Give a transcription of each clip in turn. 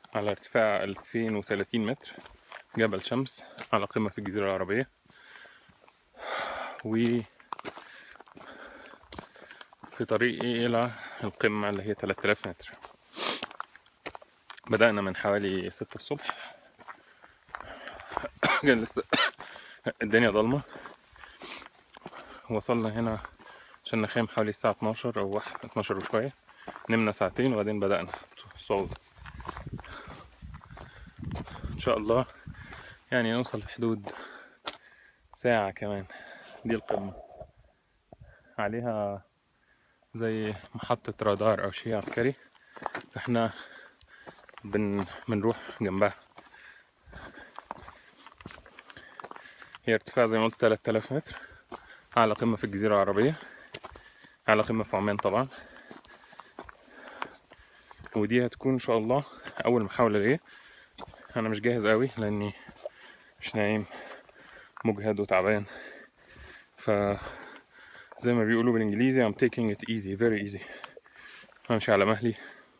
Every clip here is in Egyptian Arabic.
على ارتفاع 2030 متر جبل شمس على قمة في الجزيرة العربية و في طريقي إلى القمة اللي هي 3000 متر بدأنا من حوالي ستة الصبح كان لسه الدنيا ضلمة وصلنا هنا عشان نخيم حوالي الساعة 12 أو واحد 12 وشوية نمنا ساعتين وبعدين بدأنا الصعود إن شاء الله يعني نوصل في حدود ساعة كمان دي القمة عليها زي محطة رادار أو شيء عسكري فاحنا بن بنروح جنبها هي ارتفاع زي ما قلت 3000 متر أعلى قمة في الجزيرة العربية أعلى قمة في عمان طبعا ودي هتكون إن شاء الله أول محاولة ليا أنا مش جاهز قوي لأني مش نايم مجهد وتعبان ف زي ما بيقولوا بالإنجليزي I'm taking it easy very easy همشي على مهلي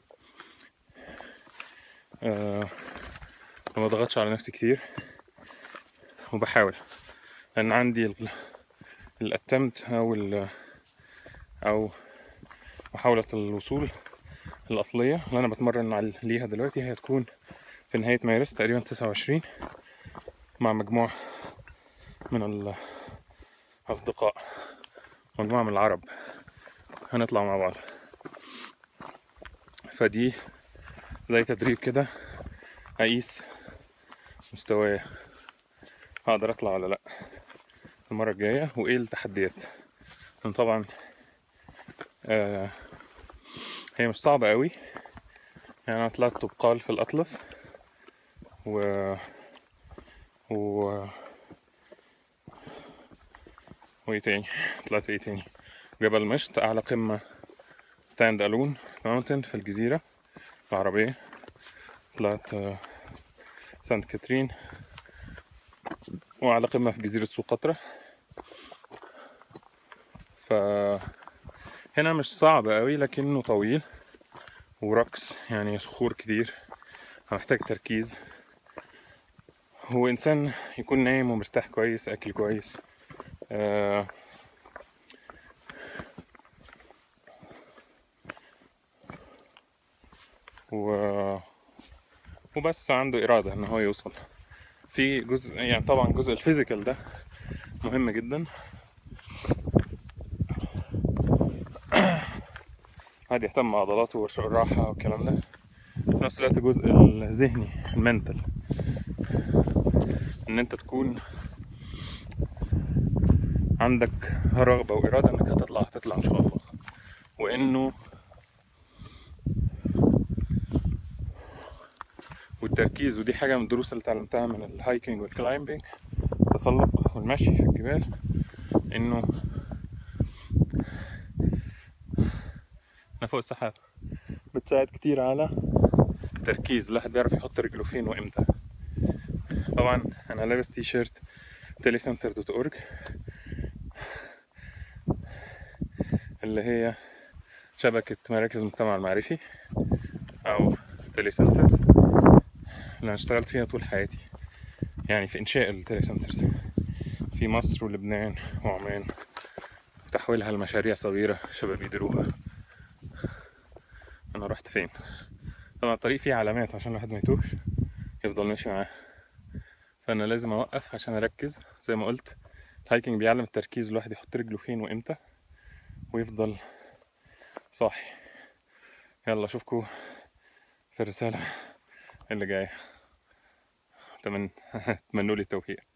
آه ما بضغطش على نفسي كتير وبحاول لأن عندي ال- الاتمت أو ال أو محاولة الوصول الأصلية اللي أنا بتمرن على- ليها دلوقتي هي هتكون في نهاية مارس تقريبا تسعة وعشرين مع مجموعة من الأصدقاء مجموعة من العرب هنطلع مع بعض فدي زي تدريب كده أقيس مستواي هقدر أطلع ولا لأ المرة الجاية وإيه التحديات لأن طبعا آه هي مش صعبة قوي يعني أنا طلعت طبقال في الأطلس و و وايه تاني طلعت ايه تاني جبل مشط اعلى قمة ستاند الون ماونتن في الجزيرة العربية طلعت آه، سانت كاترين وأعلى قمة في جزيرة سقطرى ف هنا مش صعب قوي لكنه طويل ورقص يعني صخور كتير محتاج تركيز هو إنسان يكون نايم ومرتاح كويس أكل كويس آه و وبس عنده إرادة إن هو يوصل في جزء يعني طبعا جزء الفيزيكال ده مهم جدا هذا يهتم بعضلاته والراحة والكلام ده في نفس الوقت الجزء الذهني المنتل ان انت تكون عندك رغبة وإرادة انك هتطلع هتطلع ان شاء الله وانه والتركيز ودي حاجة من الدروس اللي اتعلمتها من الهايكنج والكلايمبينج التسلق والمشي في الجبال انه انا فوق السحاب بتساعد كتير على التركيز الواحد بيعرف يحط رجله فين وامتى طبعا انا لابس تي شيرت تيلي سنتر دوت اورج اللي هي شبكة مراكز المجتمع المعرفي أو تيلي سنترز اللي أنا اشتغلت فيها طول حياتي يعني في إنشاء التيلي سنترز في مصر ولبنان وعمان وتحويلها لمشاريع صغيرة شباب يديروها أنا رحت فين طبعا الطريق فيه علامات عشان الواحد ما يتوهش يفضل ماشي معاه فأنا لازم أوقف عشان أركز زي ما قلت الهايكنج بيعلم التركيز الواحد يحط رجله فين وإمتى ويفضل صاحي يلا اشوفكوا في الرسالة اللي جاية أتمنى تمنوا لي التوفيق